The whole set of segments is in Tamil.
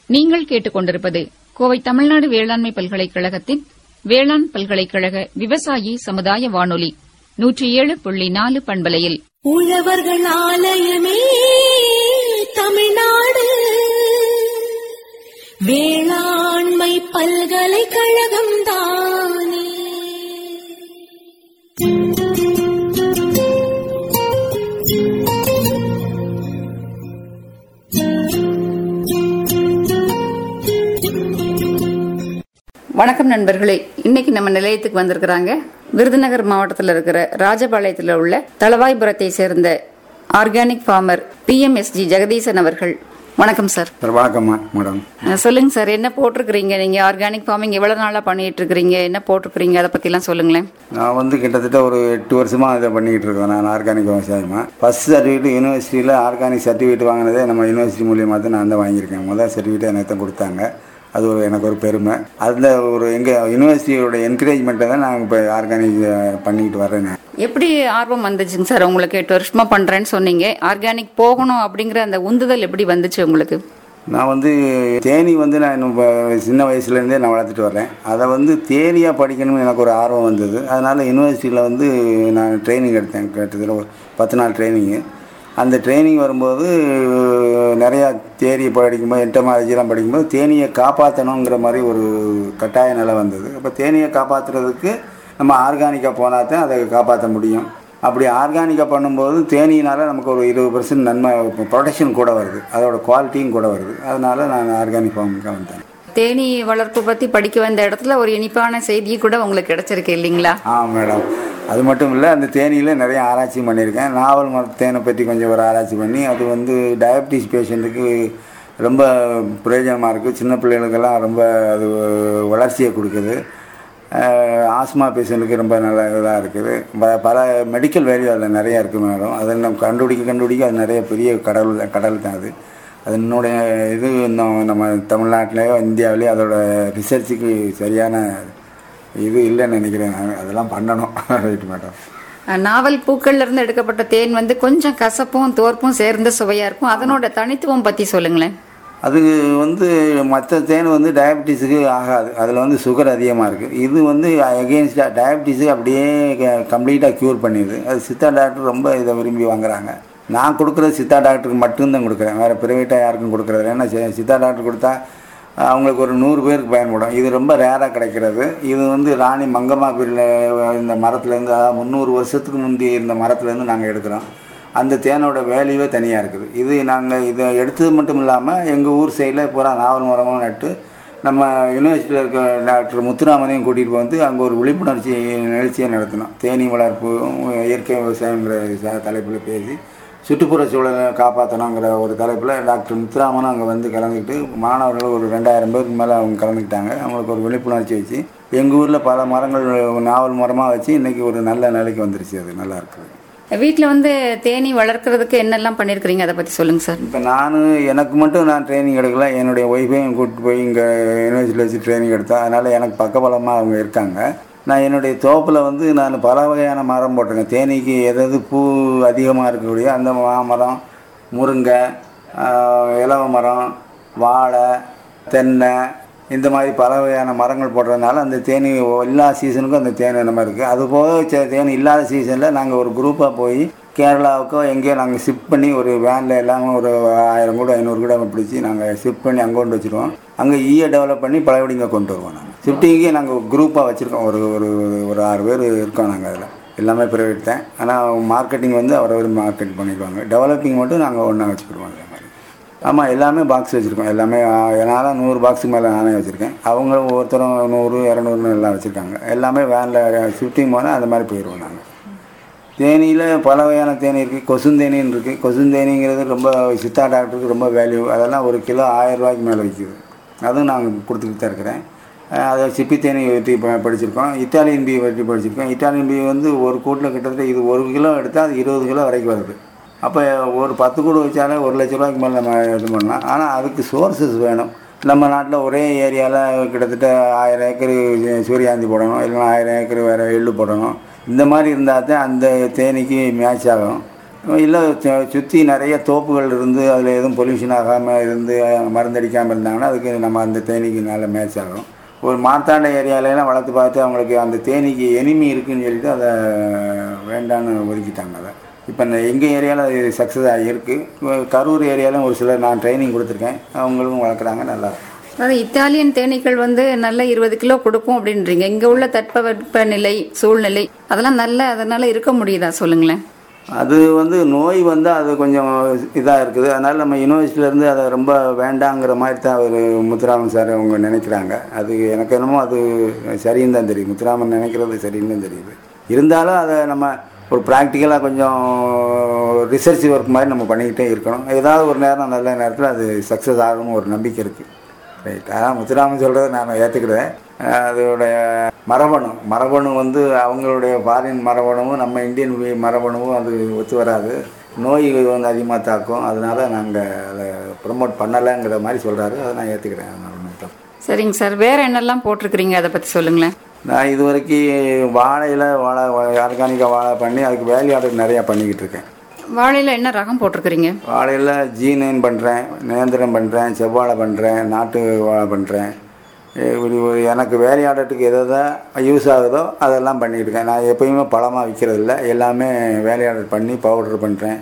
நீங்கள் கேட்டுக்கொண்டிருப்பது கோவை தமிழ்நாடு வேளாண்மை பல்கலைக்கழகத்தின் வேளாண் பல்கலைக்கழக விவசாயி சமுதாய வானொலி நூற்றி ஏழு புள்ளி நாலு பண்பலையில் உழவர்கள் ஆலயமே தமிழ்நாடு வேளாண்மை பல்கலைக்கழகம் தானே வணக்கம் நண்பர்களே இன்னைக்கு நம்ம நிலையத்துக்கு வந்திருக்கிறாங்க விருதுநகர் மாவட்டத்தில் இருக்கிற ராஜபாளையத்தில் உள்ள தளவாய்புரத்தை சேர்ந்த ஆர்கானிக் ஃபார்மர் பிஎம்எஸ்ஜி ஜெகதீசன் அவர்கள் வணக்கம் சார் சார் வணக்கம்மா மேடம் அஹ் சொல்லுங்க சார் என்ன போட்டிருக்கிறீங்க நீங்க ஆர்கானிக் ஃபார்மிங் எவ்வளவு நாளா பண்ணிட்டு இருக்கிறீங்க என்ன போட்டிருக்கிறீங்க அதை பத்தி எல்லாம் சொல்லுங்களேன் நான் வந்து கிட்டத்தட்ட ஒரு எட்டு வருஷமாக இதை பண்ணிக்கிட்டு இருக்கேன் நான் ஆர்கானிக் விவசாயமாக ஃபஸ்ட் சர்டிஃபிகேட் யூனிவர்சிட்டியில் ஆர்கானிக் சர்டிஃபிகேட் வாங்கினதே நம்ம யூனிவர்சிட்டி மூலியமாக தான் நான் தான் வாங்கியிருக்கேன் முதல் சர்டிஃபிகேட் எனக்கு தான் கொடுத்தாங்க அது ஒரு எனக்கு ஒரு பெருமை அந்த ஒரு எங்கள் யூனிவர்சிட்டியோட என்கரேஜ்மெண்ட்டை தான் நான் இப்போ ஆர்கானிக் பண்ணிக்கிட்டு வர்றேன் நான். எப்படி ஆர்வம் வந்துச்சுங்க சார் உங்களுக்கு எட்டு வருஷமா பண்றேன்னு சொன்னீங்க ஆர்கானிக் போகணும் அப்படிங்கிற அந்த உந்துதல் எப்படி வந்துச்சு உங்களுக்கு நான் வந்து தேனி வந்து நான் இன்னும் இப்போ சின்ன வயசுலேருந்தே நான் வளர்த்துட்டு வர்றேன் அதை வந்து தேனியாக படிக்கணும்னு எனக்கு ஒரு ஆர்வம் வந்தது அதனால் யூனிவர்சிட்டியில் வந்து நான் ட்ரைனிங் எடுத்தேன் கிட்டத்தட்ட ஒரு பத்து நாள் ட்ரைனிங்கு அந்த ட்ரைனிங் வரும்போது நிறையா தேரி படிக்கும்போது என்டமாலஜிலாம் படிக்கும்போது தேனியை காப்பாற்றணுங்கிற மாதிரி ஒரு கட்டாய நிலை வந்தது அப்போ தேனியை காப்பாற்றுறதுக்கு நம்ம ஆர்கானிக்காக போனால் தான் அதை காப்பாற்ற முடியும் அப்படி ஆர்கானிக்காக பண்ணும்போது தேனியினால் நமக்கு ஒரு இருபது பர்சன்ட் நன்மை ப்ரொடெக்ஷன் கூட வருது அதோட குவாலிட்டியும் கூட வருது அதனால நான் ஆர்கானிக் ஃபார்முக்காக வந்தேன் தேனீ வளர்ப்பு பத்தி படிக்க வந்த இடத்துல ஒரு இனிப்பான செய்தி கூட உங்களுக்கு கிடைச்சிருக்கு இல்லைங்களா ஆ மேடம் அது மட்டும் இல்லை அந்த தேனியில் நிறைய ஆராய்ச்சி பண்ணியிருக்கேன் நாவல் மர தேனை பற்றி கொஞ்சம் ஒரு ஆராய்ச்சி பண்ணி அது வந்து டயபிட்டிஸ் பேஷண்ட்டுக்கு ரொம்ப பிரயோஜனமாக இருக்குது சின்ன பிள்ளைகளுக்கெல்லாம் ரொம்ப அது வளர்ச்சியை கொடுக்குது அஹ், ஆஸ்மா பேஷண்ட்டுக்கு ரொம்ப நல்ல இதாக இருக்குது ப- பல மெடிக்கல் வேல்யூ அதில் நிறையா இருக்குது மேடம் அதை நம்ம கண்டுபிடிக்க கண்டுபிடிக்க அது நிறைய பெரிய கடல் கடல் தான் அது அது என்னுடைய இது இன்னும் நம்ம தமிழ்நாட்டிலேயோ இந்தியாவிலேயோ அதோட ரிசர்ச்சுக்கு சரியான இது இல்லைன்னு நினைக்கிறேன் நான் அதெல்லாம் பண்ணணும் ரைட் மேடம் அஹ், நாவல் பூக்கள்ல இருந்து எடுக்கப்பட்ட தேன் வந்து கொஞ்சம் கசப்பும் தோற்பும் சேர்ந்த சுவையா இருக்கும் அதனோட தனித்துவம் பத்தி சொல்லுங்களேன் அது வந்து மற்ற தேன் வந்து டயபிட்டிஸுக்கு ஆகாது அதில் வந்து சுகர் அதிகமாக இருக்குது இது வந்து அகெயின்ஸ்டாக டயபிட்டிஸுக்கு அப்படியே கம்ப்ளீட்டாக க்யூர் பண்ணிடுது அது சித்தா டாக்டர் ரொம்ப இதை விரும்பி வாங்குறாங்க நான் கொடுக்குறது சித்தா டாக்டருக்கு மட்டும்தான் கொடுக்குறேன் வேறு ப்ரைவேட்டாக யாருக்கும் கொடுக்குறது ஏன்னா சி- சித்தா டாக்டர் கொடுத்தா அவங்களுக்கு ஒரு நூறு பேருக்கு பயன்படும் இது ரொம்ப ரேராக கிடைக்கிறது இது வந்து ராணி மங்கம்மா பீரில் இந்த மரத்துலேருந்து அதாவது முந்நூறு வருஷத்துக்கு முந்தி இருந்த மரத்துலேருந்து நாங்கள் எடுக்கிறோம் அந்த தேனோட வேல்யூவே தனியாக இருக்குது இது நாங்கள் இதை எடுத்தது மட்டும் இல்லாமல் எங்கள் ஊர் சைடில் பூரா நாவல் மரமும் நட்டு நம்ம யூனிவர்சிட்டியில் இருக்க டாக்டர் முத்துராமனையும் கூட்டிகிட்டு வந்து அங்கே ஒரு விழிப்புணர்ச்சி நிகழ்ச்சியை நடத்தினோம் தேனீ வளர்ப்பு இயற்கை விவசாயங்கிற ச- தலைப்பில் பேசி சுற்றுப்புற சூழலை காப்பாற்றணுங்கிற ஒரு தலைப்பில் டாக்டர் முத்துராமனும் அங்கே வந்து கலந்துக்கிட்டு மாணவர்கள் ஒரு ரெண்டாயிரம் பேருக்கு மேலே அவங்க கலந்துக்கிட்டாங்க அவங்களுக்கு ஒரு விழிப்புணர்ச்சி வச்சு எங்கள் ஊரில் பல மரங்கள் நாவல் மரமாக வச்சு இன்றைக்கி ஒரு நல்ல நிலைக்கு வந்துருச்சு அது நல்லா இருக்குது வீட்ல வந்து தேனீ வளர்க்கறதுக்கு என்னெல்லாம் பண்ணிருக்கிறீங்க அதை பத்தி சொல்லுங்க சார் இப்போ நான் எனக்கு மட்டும் நான் ட்ரைனிங் எடுக்கல என்னுடைய ஒய்ஃபையும் கூப்பிட்டு போய் இங்கே யூனிவர்சிட்டியில் வச்சு ட்ரைனிங் எடுத்தேன் அதனால் எனக்கு பக்கபலமாக அவங்க இருக்காங்க நான் என்னுடைய தோப்பில் வந்து நான் பல வகையான மரம் போட்டிருக்கேன் தேனீக்கு எதாவது பூ அதிகமாக இருக்கக்கூடிய அந்த மாமரம் முருங்கை ஆஹ், இலவ மரம் வாழை தென்னை இந்த மாதிரி பல வகையான மரங்கள் போடுறதுனால அந்த தேனி எல்லா சீசனுக்கும் அந்த தேன் நம்ம இருக்குது அது போக சே- தேன் இல்லாத சீசனில் நாங்கள் ஒரு குரூப்பாக போய் கேரளாவுக்கோ எங்கேயோ நாங்கள் ஷிஃப்ட் பண்ணி ஒரு வேனில் எல்லாமே ஒரு ஆயிரம் கூட ஐநூறு கூட பிடிச்சி நாங்கள் ஷிஃப்ட் பண்ணி அங்கே கொண்டு வச்சுருவோம் அங்கே ஈயை டெவலப் பண்ணி பழையபடி இங்கே கொண்டு வருவோம் நாங்கள் ஷிஃப்டிங்கே நாங்கள் குரூப்பாக வச்சுருக்கோம் ஒரு ஒரு ஒரு ஆறு பேர் இருக்கோம் நாங்கள் அதில் எல்லாமே ப்ரைவேட் தான் ஆனால் மார்க்கெட்டிங் வந்து அவரவர் மார்க்கெட் பண்ணிடுவாங்க டெவலப்பிங் மட்டும் நாங்கள் ஒன்றா வச்சுக்கிடுவோம் அந்த மாதிரி ஆமாம் எல்லாமே பாக்ஸ் வச்சுருக்கோம் எல்லாமே என்னால் நூறு பாக்ஸுக்கு மேலே நானே வச்சுருக்கேன் அவங்க ஒவ்வொருத்தரும் நூறு இரநூறுன்னு எல்லாம் வச்சுருக்காங்க எல்லாமே வேனில் ஷிஃப்டிங் போனால் அந்த மாதிரி போயிடுவோம் நாங்கள் தேனியில் பல வகையான தேனி இருக்குது கொசுந்தேனின்னு இருக்குது கொசுந்தேனிங்கிறது ரொம்ப சித்தா டாக்டருக்கு ரொம்ப வேல்யூ அதெல்லாம் ஒரு கிலோ ஆயிரம் ரூபாய்க்கு மேலே விற்கிது அதுவும் நாங்கள் கொடுத்துக்கிட்டு தான் இருக்கிறேன் அஹ் அதை சிப்பி தேனி வெட்டி ப- படிச்சிருக்கோம் இத்தாலியன் பீ வெட்டி படிச்சிருக்கோம் இத்தாலியன் பீ வந்து ஒரு கூட்டில் கிட்டத்தட்ட இது ஒரு கிலோ எடுத்தால் அது இருபது கிலோ வரைக்கும் வருது அப்போ ஒரு பத்து கூடு வச்சாலே ஒரு லட்ச ரூபாய்க்கு மேலே நம்ம இது பண்ணலாம் ஆனால் அதுக்கு சோர்சஸ் வேணும் நம்ம நாட்டில் ஒரே ஏரியாவில் கிட்டத்தட்ட ஆயிரம் ஏக்கர் சூரியாந்தி போடணும் இல்லைன்னா ஆயிரம் ஏக்கர் வேறு எள்ளு போடணும் இந்த மாதிரி இருந்தால் தான் அந்த தேனீக்கு மேட்ச் ஆகும் இல்லை சுற்றி நிறைய தோப்புகள் இருந்து அதில் எதுவும் பொல்யூஷன் ஆகாமல் இருந்து மருந்தடிக்காமல் இருந்தாங்கன்னா அதுக்கு நம்ம அந்த தேனீக்கு நல்ல மேட்ச் ஆகும் ஒரு மார்த்தாண்ட ஏரியாலெலாம் வளர்த்து பார்த்து அவங்களுக்கு அந்த தேனீக்கு எனிமி இருக்குன்னு சொல்லிட்டு அதை வேண்டான்னு ஒதுக்கிட்டாங்க அதை இப்போ இந்த எங்கள் ஏரியாவில் அது சக்ஸஸ் ஆகியிருக்கு கரூர் ஏரியாவில் ஒரு சிலர் நான் ட்ரைனிங் கொடுத்துருக்கேன் அவங்களும் வளர்க்குறாங்க நல்லா இருக்கு. அதாவது இத்தாலியன் தேனீக்கள் வந்து நல்ல இருபது கிலோ கொடுக்கும் அப்படின்றீங்க இங்க உள்ள தட்பவெப்ப நிலை சூழ்நிலை அதெல்லாம் நல்ல அதனால இருக்க முடியுதா சொல்லுங்களேன் அது வந்து நோய் வந்து அது கொஞ்சம் இதாக இருக்குது அதனால் நம்ம யூனிவர்சிட்டியிலேருந்து அதை ரொம்ப வேண்டாங்கிற மாதிரி தான் அவர் முத்துராமன் சார் அவங்க நினைக்கிறாங்க அது எனக்கு என்னமோ அது சரின்னு தான் தெரியும் முத்துராமன் நினைக்கிறது சரின்னு தான் தெரியுது இருந்தாலும் அதை நம்ம ஒரு ப்ராக்டிக்கலாக கொஞ்சம் ரிசர்ச் ஒர்க் மாதிரி நம்ம பண்ணிக்கிட்டே இருக்கணும் ஏதாவது ஒரு நேரம் நல்ல நேரத்தில் அது சக்ஸஸ் ஆகும்னு ஒரு நம்பிக்கை இருக்குது ரைட் அதான் முத்துராமன் சொல்கிறத நான் ஏற்றுக்கிடுவேன் அதோடைய மரபணு மரபணு வந்து அவங்களுடைய ஃபாரின் மரபணுவும் நம்ம இந்தியன் வி- மரபணுவும் அது ஒத்து வராது நோய் வந்து அதிகமாக தாக்கும் அதனால நாங்கள் அதை ப்ரமோட் பண்ணலைங்கிற மாதிரி சொல்கிறாரு அதை நான் ஏற்றுக்கிறேன் அதனால ஒண்ணும் தப்பு. சரிங்க சார் வேற என்னெல்லாம் போட்டிருக்கிறீங்க அதை பத்தி சொல்லுங்களேன் நான் இது வரைக்கும் வாழையில் வாழை ஆர்கானிக்காக வாழை பண்ணி அதுக்கு வேல்யூ ஆர்டர் நிறையா பண்ணிக்கிட்டு இருக்கேன் வாழையில என்ன ரகம் போட்டிருக்கிறீங்க வாழையில் ஜீனைன் பண்ணுறேன் நேந்திரம் பண்ணுறேன் செவ்வாழை பண்ணுறேன் நாட்டு வாழை பண்ணுறேன் இப்படி ஒரு எனக்கு வேலையாடத்துக்கு எதை தான் யூஸ் ஆகுதோ அதெல்லாம் பண்ணிக்கிட்டு இருக்கேன் நான் எப்பயுமே பழமாக விற்கிறது இல்லை எல்லாமே வேலையாடர் பண்ணி பவுடர் பண்ணுறேன்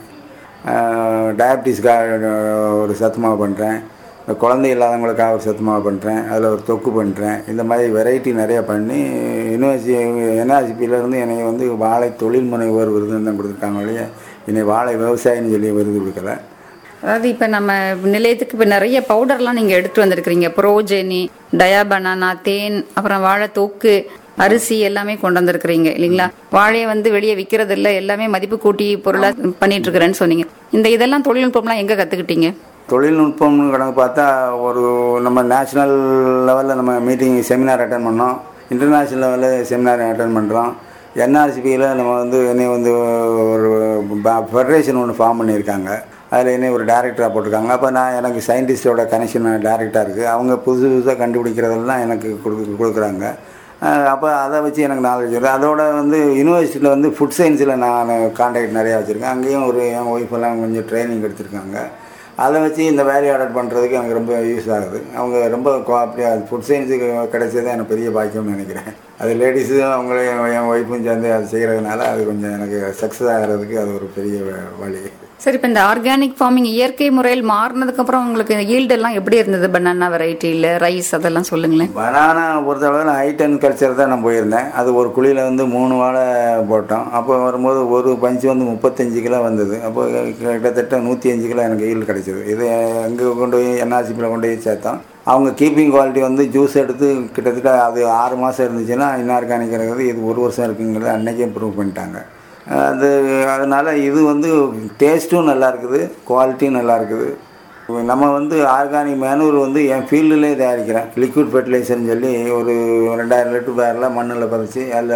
டயபிட்டிஸ்க்காக ஒரு சத்து மாவு பண்ணுறேன் இந்த குழந்தை இல்லாதவங்களுக்காக ஒரு சத்து மாவு பண்ணுறேன் அதில் ஒரு தொக்கு பண்ணுறேன் இந்த மாதிரி வெரைட்டி நிறையா பண்ணி யூனிவர்சிட்டி என்ஆர்சிபியிலேருந்து என்னை வந்து வாழை தொழில் முனைவோர் விருதுன்னு தான் கொடுத்துருக்காங்க ஒழிய என்னை வாழை விவசாயின்னு சொல்லி விருது கொடுக்கல அதாவது இப்ப நம்ம நிலையத்துக்கு இப்ப நிறைய பவுடர்லாம் நீங்க எடுத்து வந்திருக்கிறீங்க புரோஜெனி டயா பனானா தேன் அப்புறம் வாழை தோக்கு அரிசி எல்லாமே கொண்டு வந்திருக்கிறீங்க இல்லைங்களா வாழையை வந்து வெளியே விற்கிறது இல்லை எல்லாமே மதிப்பு கூட்டி பொருளா பண்ணிட்டு இருக்கிறேன்னு சொன்னீங்க இந்த இதெல்லாம் தொழில்நுட்பம்லாம் எங்க கத்துக்கிட்டீங்க தொழில்நுட்பம்னு கணக்கு பார்த்தா ஒரு நம்ம நேஷ்னல் லெவலில் நம்ம மீட்டிங் செமினார் அட்டன் பண்ணோம் இன்டர்நேஷ்னல் லெவலில் செமினார் அட்டன் பண்ணுறோம் என்ஆர்சிபியில் நம்ம வந்து என்னை வந்து ஒரு ஃபெடரேஷன் ஒன்று ஃபார்ம் பண்ணியிருக்காங்க அதில் என்னை ஒரு டேரக்டராக போட்டிருக்காங்க அப்போ நான் எனக்கு சயின்டிஸ்டோட கனெக்ஷன் டேரக்டாக இருக்குது அவங்க புதுசு புதுசாக கண்டுபிடிக்கிறதெல்லாம் எனக்கு கொடுக்கு கொடுக்குறாங்க அப்போ அதை வச்சு எனக்கு நாலேஜ் வருது அதோட வந்து யூனிவர்சிட்டியில் வந்து ஃபுட் சயின்ஸில் நான் கான்டாக்ட் நிறையா வச்சுருக்கேன் அங்கேயும் ஒரு என் ஒய்ஃப் எல்லாம் கொஞ்சம் ட்ரைனிங் எடுத்திருக்காங்க அதை வச்சு இந்த வேலை ஆர்டர் பண்ணுறதுக்கு எனக்கு ரொம்ப யூஸ் ஆகுது அவங்க ரொம்ப கோஆப்டியாக ஃபுட் சயின்ஸுக்கு கிடைச்சது எனக்கு பெரிய பாக்கியம்னு நினைக்கிறேன் அது லேடிஸும் அவங்களே என் ஒய்ஃபும் சேர்ந்து அது செய்கிறதுனால அது கொஞ்சம் எனக்கு சக்ஸஸ் ஆகிறதுக்கு அது ஒரு பெரிய வ- வழி சரி இப்ப இந்த ஆர்கானிக் ஃபார்மிங் இயற்கை முறையில் மாறினதுக்கு அப்புறம் உங்களுக்கு ஈல்டு எல்லாம் எப்படி இருந்தது பனானா வெரைட்டியில் ரைஸ் அதெல்லாம் சொல்லுங்களேன் பனானா பொறுத்தளவு நான் ஹைட் அண்ட் கல்ச்சர் தான் நான் போயிருந்தேன் அது ஒரு குழியில் வந்து மூணு வாழை போட்டோம் அப்போ வரும்போது ஒரு பஞ்சு வந்து முப்பத்தஞ்சு கிலோ வந்தது அப்போ கிட்டத்தட்ட நூற்றி அஞ்சு கிலோ எனக்கு ஈல்டு கிடைச்சிது இது எங்கே கொண்டு போய் என்ஆர்சிபியில் கொண்டு போய் சேர்த்தோம் அவங்க கீப்பிங் குவாலிட்டி வந்து ஜூஸ் எடுத்து கிட்டத்தட்ட அது ஆறு மாதம் இருந்துச்சுன்னா இன்ஆர்கானிக் இருக்குது இது ஒரு வருஷம் இருக்குங்கிறது அன்றைக்கே ப்ரூவ் பண்ணிட்டாங்க அது அதனால் இது வந்து டேஸ்ட்டும் நல்லா இருக்குது குவாலிட்டியும் நல்லா இருக்குது நம்ம வந்து ஆர்கானிக் மேனூர் வந்து என் ஃபீல்டுலேயே தயாரிக்கிறேன் லிக்விட் ஃபெர்டிலைசர்னு சொல்லி ஒரு ரெண்டாயிரம் லிட்டர் பேரில் மண்ணில் பதிச்சு அதில்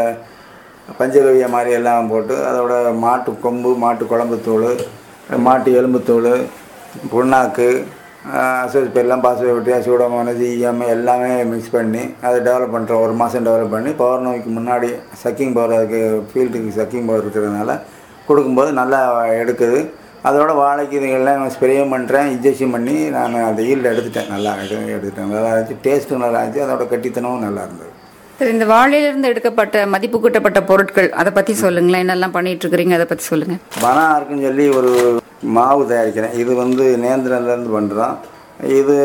பஞ்சகவிய மாதிரி எல்லாம் போட்டு அதோட மாட்டு கொம்பு மாட்டு குழம்பு தூள் மாட்டு எலும்புத்தூள் புண்ணாக்கு அசோஸ் எல்லாம் பாஸ்பேட்டியா சூடமானது ஈயம் எல்லாமே மிக்ஸ் பண்ணி அதை டெவலப் பண்ணுறோம் ஒரு மாதம் டெவலப் பண்ணி பவர் நோய்க்கு முன்னாடி சக்கிங் பவர் அதுக்கு ஃபீல்டுக்கு சக்கிங் பவர் இருக்கிறதுனால கொடுக்கும்போது நல்லா எடுக்குது அதோட வாழைக்கு இதுகள்லாம் ஸ்ப்ரே பண்ணுறேன் இன்ஜெக்ஷன் பண்ணி நான் அந்த ஈல்டு எடுத்துட்டேன் நல்லா எடு- எடுத்துட்டேன் நல்லா இருந்துச்சு டேஸ்ட்டும் நல்லா இருந்துச்சு அதோட கட்டித்தனமும் நல்லா இருந்தது சரி இந்த வாழையிலிருந்து எடுக்கப்பட்ட மதிப்பு கூட்டப்பட்ட பொருட்கள் அதை பத்தி சொல்லுங்களேன் என்னெல்லாம் பண்ணிட்டு இருக்கிறீங்க அதை பத்தி சொல்லுங்க பனா இருக்குன்னு சொல்லி ஒரு மாவு தயாரிக்கிறேன் இது வந்து நேந்திரன்லேருந்து பண்ணுறோம் இது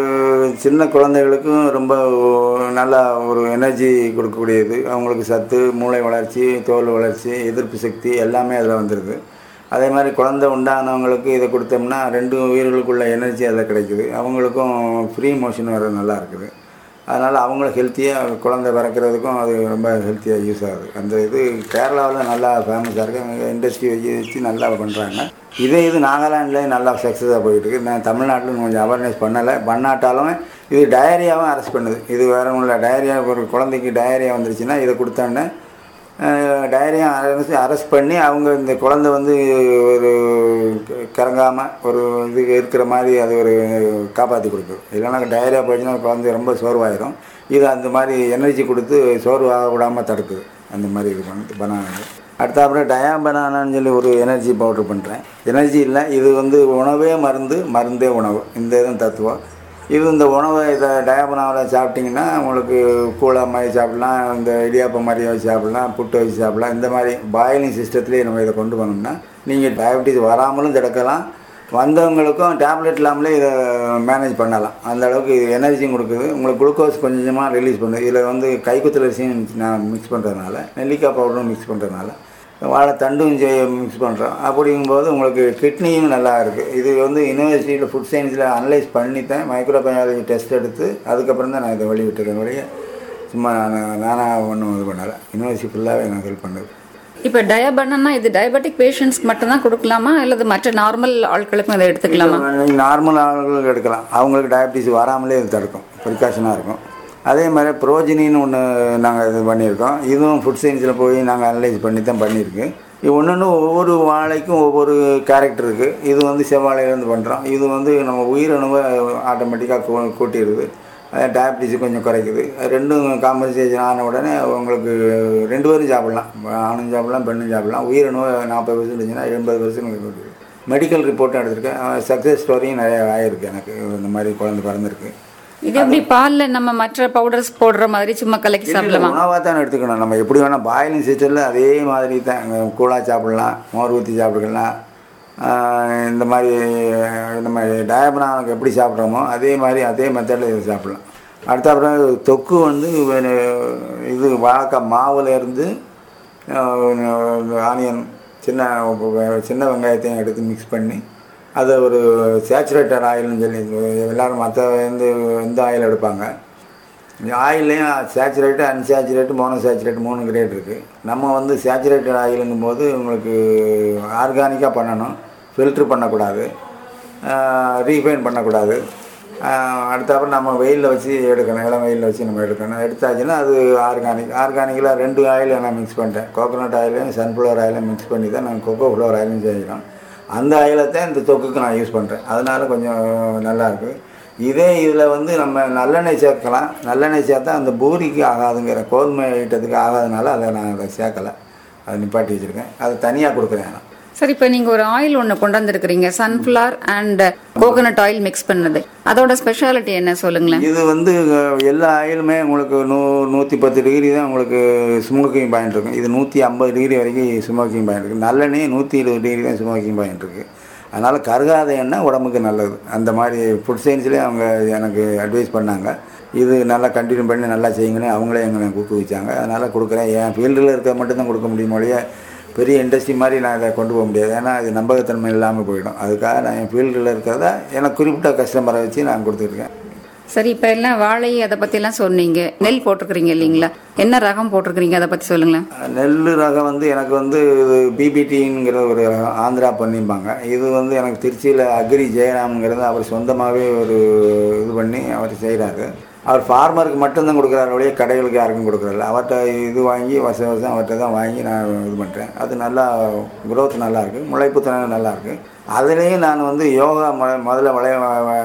சின்ன குழந்தைகளுக்கும் ரொம்ப நல்ல ஒரு எனர்ஜி கொடுக்கக்கூடியது அவங்களுக்கு சத்து மூளை வளர்ச்சி தோல் வளர்ச்சி எதிர்ப்பு சக்தி எல்லாமே அதில் வந்துடுது அதே மாதிரி குழந்தை உண்டானவங்களுக்கு இதை கொடுத்தோம்னா ரெண்டு உயிர்களுக்குள்ள எனர்ஜி அதில் கிடைக்குது அவங்களுக்கும் ஃப்ரீ மோஷன் வர நல்லா இருக்குது அதனால் அவங்களும் ஹெல்த்தியாக குழந்தை பிறக்கிறதுக்கும் அது ரொம்ப ஹெல்த்தியாக யூஸ் ஆகுது அந்த இது கேரளாவில் நல்லா ஃபேமஸாக இருக்குது அங்கே இண்டஸ்ட்ரி வச்சு வச்சு நல்லா பண்ணுறாங்க இதே இது நாகாலாண்டில் நல்லா சக்ஸஸாக போயிட்டுருக்கு நான் தமிழ்நாட்டில் கொஞ்சம் அவேர்னஸ் பண்ணலை பண்ணாட்டாலும் இது டயரியாவும் அரெஸ்ட் பண்ணுது இது வேற ஒன்றும் இல்லை டயரியா ஒரு குழந்தைக்கு டயரியா வந்துருச்சுன்னா இதை கொடுத்தோன்னே டயரியா அரெஸ்ட் அரெஸ்ட் பண்ணி அவங்க இந்த குழந்தை வந்து ஒரு கிறங்காமல் ஒரு இது இருக்கிற மாதிரி அது ஒரு காப்பாற்றி கொடுக்குது இல்லைன்னா டயரியா போயிடுச்சுன்னா குழந்தை ரொம்ப சோர்வாயிரும் இது அந்த மாதிரி எனர்ஜி கொடுத்து சோர்வு ஆக விடாமல் தடுக்குது அந்த மாதிரி இது பண்ணுது பனானா அடுத்தாப்புறம் டயாபனானான்னு சொல்லி ஒரு எனர்ஜி பவுடர் பண்ணுறேன் எனர்ஜி இல்லை இது வந்து உணவே மருந்து மருந்தே உணவு இந்த இதுவும் தத்துவம் இது இந்த உணவை இதை டயாபனாவில் சாப்பிட்டிங்கன்னா உங்களுக்கு கூழா மாதிரி சாப்பிடலாம் இந்த இடியாப்பம் மாதிரி வச்சு சாப்பிடலாம் புட்டு வச்சு சாப்பிடலாம் இந்த மாதிரி பாயிலிங் சிஸ்டத்துலேயே நம்ம இதை கொண்டு போனோம்னா நீங்கள் டயபெட்டிஸ் வராமலும் தடுக்கலாம் வந்தவங்களுக்கும் டேப்லெட் இல்லாமலே இதை மேனேஜ் பண்ணலாம் அந்த அளவுக்கு இது எனர்ஜியும் கொடுக்குது உங்களுக்கு குளுக்கோஸ் கொஞ்சமாக ரிலீஸ் பண்ணுது இதில் வந்து கைக்குத்தல் அரிசியும் நான் மிக்ஸ் பண்ணுறதுனால நெல்லிக்காய் பவுடரும் மிக்ஸ் பண்ணுறதுனால வாழைத்தண்டும் மிக்ஸ் பண்ணுறோம் அப்படிங்கும்போது உங்களுக்கு கிட்னியும் நல்லா இருக்குது இது வந்து யூனிவர்சிட்டியில் ஃபுட் சயின்ஸில் அனலைஸ் பண்ணித்தேன் மைக்ரோபயாலஜி டெஸ்ட் எடுத்து அதுக்கப்புறம் தான் நான் இதை வெளியிட்டிருக்கேன் வழிய சும்மா நான் நானாக ஒன்றும் இது பண்ணலை யூனிவர்சிட்டி ஃபுல்லாகவே எனக்கு ஹெல்ப் பண்ணுது இப்போ டயபனா இது டயபெட்டிக் பேஷண்ட்ஸ்க்கு மட்டும் தான் கொடுக்கலாமா அல்லது மற்ற நார்மல் ஆட்களுக்கும் இதை எடுத்துக்கலாமா நீங்கள் நார்மல் ஆளுகளுக்கு எடுக்கலாம் அவங்களுக்கு டயபிட்டிஸ் வராமலே இது தடுக்கும் ப்ரிகாஷனாக இருக்கும் அதே மாதிரி புரோஜினின்னு ஒன்று நாங்கள் இது பண்ணியிருக்கோம் இதுவும் ஃபுட் சயின்ஸில் போய் நாங்கள் அனலைஸ் பண்ணி தான் பண்ணியிருக்கு இது ஒன்று ஒவ்வொரு வாழைக்கும் ஒவ்வொரு கேரக்டர் இருக்குது இது வந்து செவ்வாழையிலேருந்து பண்ணுறோம் இது வந்து நம்ம உயிரணுவை ஆட்டோமேட்டிக்காக கூட்டிடுது டயபிட்டிஸ் கொஞ்சம் குறைக்குது ரெண்டும் காம்பன்சேஷன் ஆன உடனே உங்களுக்கு ரெண்டு பேரும் சாப்பிடலாம் ஆணும் சாப்பிடலாம் பெண்ணும் சாப்பிடலாம் உயிரணுவை நாற்பது பர்சன்ட் இருந்துச்சுன்னா எண்பது பர்சன்ட் மெடிக்கல் ரிப்போர்ட்டும் எடுத்திருக்கேன் சக்ஸஸ் ஸ்டோரியும் நிறைய ஆகிருக்கு எனக்கு இந்த மாதிரி குழந்தை பிறந்திருக்கு இது எப்படி பால்ல நம்ம மற்ற பவுடர்ஸ் போடுற மாதிரி சும்மா கலக்கி சாப்பிடலாமா உணவாக தான் எடுத்துக்கணும் நம்ம எப்படி வேணால் பாயிலிங் சிஸ்டத்தில் அதே மாதிரி தான் கூழாக சாப்பிடலாம் மோர் ஊற்றி சாப்பிடலாம் ஆஹ் இந்த மாதிரி நம்ம டயபனாவுக்கு எப்படி சாப்பிட்றோமோ அதே மாதிரி அதே மெத்தடில் இது சாப்பிடலாம் அடுத்த அப்புறம் தொக்கு வந்து வே- இது வாழைக்காய் மாவுலேருந்து ஆனியன் சின்ன சின்ன வெங்காயத்தையும் எடுத்து மிக்ஸ் பண்ணி அதை ஒரு சேச்சுரேட்டட் ஆயில்னு சொல்லி எல்லோரும் மற்ற வந்து எந்த ஆயில் எடுப்பாங்க ஆயிலையும் சேச்சுரேட்டு அன்சேச்சுரேட்டு மோனோ சேச்சுரேட் மூணு கிரேட் இருக்குது நம்ம வந்து சேச்சுரேட்டட் ஆயிலுங்கும் போது உங்களுக்கு ஆர்கானிக்காக பண்ணணும் ஃபில்ட்ரு பண்ணக்கூடாது ரீஃபைன் பண்ணக்கூடாது அடுத்தாப்புறம் நம்ம வெயிலில் வச்சு எடுக்கணும் இளம் வெயிலில் வச்சு நம்ம எடுக்கணும் எடுத்தாச்சுன்னா அது ஆர்கானிக் ஆர்கானிக்கில் ரெண்டு ஆயில் நான் மிக்ஸ் பண்ணிட்டேன் கோகோனட் ஆயிலையும் சன்ஃப்ளவர் ஆயிலையும் மிக்ஸ் பண்ணி தான் நான் கொக்கோ ஃப்ளவர் ஆயிலும் செய்கிறோம் அந்த ஆயிலை தான் இந்த தொக்குக்கு நான் யூஸ் பண்ணுறேன் அதனால கொஞ்சம் நல்லாயிருக்கு இதே இதில் வந்து நம்ம நல்லெண்ணெய் சேர்க்கலாம் நல்லெண்ணெய் சேர்த்தா அந்த பூரிக்கு ஆகாதுங்கிற கோதுமை ஐட்டத்துக்கு ஆகாதனால அதை நான் அதை சேர்க்கலை அதை நிப்பாட்டி வச்சுருக்கேன் அதை தனியாக கொடுக்குறேன் நான் சரி இப்போ நீங்க ஒரு ஆயில் ஒன்று கொண்டு வந்திருக்கிறீங்க sunflower and coconut oil mix பண்ணது அதோட ஸ்பெஷாலிட்டி என்ன சொல்லுங்களேன் இது வந்து அஹ், எல்லா ஆயிலுமே உங்களுக்கு நூ நூற்றி பத்து டிகிரி தான் உங்களுக்கு ஸ்மோக்கிங் பாயிண்ட் இருக்கும் இது நூற்றி ஐம்பது டிகிரி வரைக்கும் ஸ்மோக்கிங் பாயிண்ட் இருக்குது நல்லெண்ணெய் நூற்றி இருபது டிகிரி தான் ஸ்மோக்கிங் பாயிண்ட் இருக்குது அதனால் கருகாத எண்ணெய் உடம்புக்கு நல்லது அந்த மாதிரி ஃபுட் சயின்ஸ்லேயே அவங்க எனக்கு அட்வைஸ் பண்ணாங்க இது நல்லா கண்டினியூ பண்ணி நல்லா செய்யுங்கன்னு அவங்களே எங்களை ஊக்குவிச்சாங்க அதனால் கொடுக்குறேன் என் ஃபீல்டில் இருக்க மட்டும்தான் கொடுக்க முடியும் ஒழிய பெரிய இண்டஸ்ட்ரி மாதிரி நான் இதை கொண்டு போக முடியாது ஏன்னா இது நம்பகத்தன்மை இல்லாமல் போயிடும் அதுக்காக நான் என் ஃபீல்டில் இருக்கிறத எனக்கு குறிப்பிட்ட கஸ்டமரை வச்சு நான் கொடுத்துருக்கேன் சரி இப்போ எல்லாம் வாழை அதை பத்தி எல்லாம் சொன்னீங்க நெல் போட்டிருக்கிறீங்க இல்லைங்களா என்ன ரகம் போட்டிருக்கிறீங்க அதை பத்தி சொல்லுங்களேன் நெல் ரகம் வந்து எனக்கு வந்து இது பிபிடிங்கிற ஒரு ரகம் ஆந்திரா பண்ணிப்பாங்க இது வந்து எனக்கு திருச்சியில் அக்ரி ஜெயராம்ங்கிறது அவர் சொந்தமாகவே ஒரு இது பண்ணி அவர் செய்கிறாரு அவர் ஃபார்மருக்கு மட்டும்தான் கொடுக்குறாரு ஒழிய கடைகளுக்கு யாருக்கும் கொடுக்குறதில்ல அவர்கிட்ட இது வாங்கி வருஷம் வருஷம் அவர்கிட்ட தான் வாங்கி நான் இது பண்ணுறேன் அது நல்லா growth நல்லா இருக்குது முளைப்புத்தனம் நல்லா இருக்குது அதுலேயும் நான் வந்து யோகா மொ முதல்ல வளைய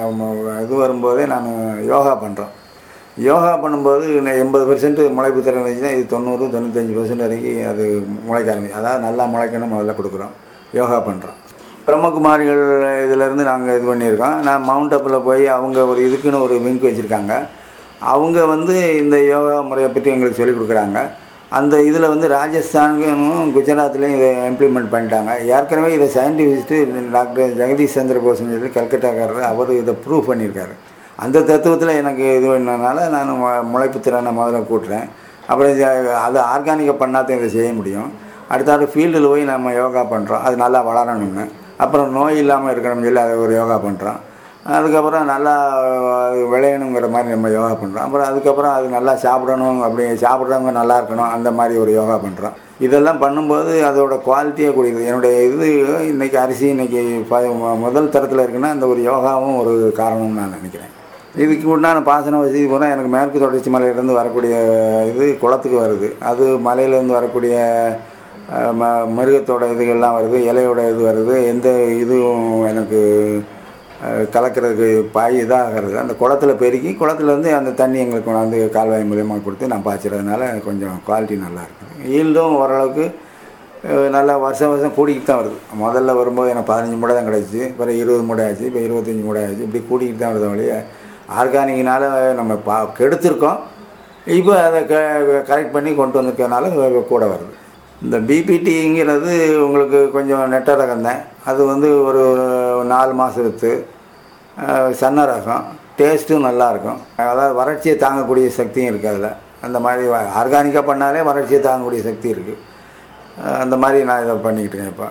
இது வரும்போதே நான் யோகா பண்ணுறோம் யோகா பண்ணும்போது எண்பது பெர்சன்ட் முளைப்பு திறன் இருந்துச்சுன்னா இது தொண்ணூறு தொண்ணூத்தஞ்சு பெர்சன்ட் வரைக்கும் அது முளைக்க ஆரம்பிக்கும் அதாவது நல்லா முளைக்கணும் முதல்ல கொடுக்குறோம் யோகா பண்ணுறோம் பிரம்மகுமாரிகள் இதிலேருந்து நாங்கள் இது பண்ணியிருக்கோம் நான் மவுண்ட் அப்பில் போய் அவங்க ஒரு இதுக்குன்னு ஒரு விங்க் வச்சுருக்காங்க அவங்க வந்து இந்த யோகா முறையை பற்றி எங்களுக்கு சொல்லிக் கொடுக்குறாங்க அந்த இதில் வந்து ராஜஸ்தானுக்கும் குஜராத்லேயும் இதை இம்ப்ளிமெண்ட் பண்ணிட்டாங்க ஏற்கனவே இதை சயின்டிஃபிஸ்ட்டு டாக்டர் ஜெகதீஷ் சந்திர போஸ்ன்னு சொல்லி கல்கட்டாக்காரர் அவர் இதை ப்ரூவ் பண்ணியிருக்காரு அந்த தத்துவத்தில் எனக்கு இது பண்ணனால நான் மு- முளைப்பு திறனை முதல்ல கூட்டுறேன் அப்புறம் இது- அது ஆர்கானிக்கை பண்ணாதான் இதை செய்ய முடியும் அடுத்தாடு ஃபீல்டில் போய் நம்ம யோகா பண்ணுறோம் அது நல்லா வளரணும்னு அப்புறம் நோய் இல்லாமல் இருக்கணும்னு சொல்லி அதை ஒரு யோகா பண்ணுறோம் அதுக்கப்புறம் நல்லா அது விளையணுங்கிற மாதிரி நம்ம யோகா பண்ணுறோம் அப்புறம் அதுக்கப்புறம் அது நல்லா சாப்பிடணும் அப்படி சாப்பிட்றவங்க நல்லா இருக்கணும் அந்த மாதிரி ஒரு யோகா பண்ணுறோம் இதெல்லாம் பண்ணும்போது அதோட குவாலிட்டியே கூடியது என்னுடைய இது இன்றைக்கி அரிசி இன்றைக்கி முதல் தரத்தில் இருக்குன்னா அந்த ஒரு யோகாவும் ஒரு காரணம்னு நான் நினைக்கிறேன் இதுக்கு உண்டான பாசன வசதி பூரா எனக்கு மேற்கு தொடர்ச்சி மலையிலேருந்து வரக்கூடிய இது குளத்துக்கு வருது அது மலையிலேருந்து வரக்கூடிய அஹ், ம மிருகத்தோட இதுகள்லாம் வருது இலையோட இது வருது எந்த இதுவும் எனக்கு அஹ், கலக்கிறதுக்கு பாய் இதாகிறது அந்த குளத்துல பெருக்கி குளத்துலேருந்து அந்த தண்ணி எங்களுக்கு கொண்டாந்து கால்வாய் மூலியமாக கொடுத்து நான் பாய்ச்சறதுனால கொஞ்சம் குவாலிட்டி நல்லா இருக்குது ஈல்டும் ஓரளவுக்கு அஹ் நல்லா வருஷம் வருஷம் கூடிக்கிட்டு தான் வருது முதல்ல வரும்போது எனக்கு பதினஞ்சு மூடை தான் கிடச்சி அப்புறம் இருபது மூடை ஆச்சு இப்போ இருபத்தஞ்சி மூடை ஆச்சு இப்படி கூடிக்கிட்டு தான் வருது வழிய ஆர்கானிக்னால நம்ம பா கெடுத்திருக்கோம் இப்போ அதை க கரெக்ட் பண்ணி கொண்டு வந்திருக்கனால கூட வருது இந்த பிபிடிங்கிறது உங்களுக்கு கொஞ்சம் நெட்ட ரகம் தான் அது வந்து ஒரு நாலு மாதம் விற்று சன்ன ரகம் டேஸ்ட்டும் நல்லாயிருக்கும் அதாவது வறட்சியை தாங்கக்கூடிய சக்தியும் இருக்குது அதில் அந்த மாதிரி ஆர்கானிக்காக பண்ணாலே வறட்சியை தாங்கக்கூடிய சக்தி இருக்குது அந்த மாதிரி நான் இதை பண்ணிக்கிட்டு இருக்கேன் இப்போ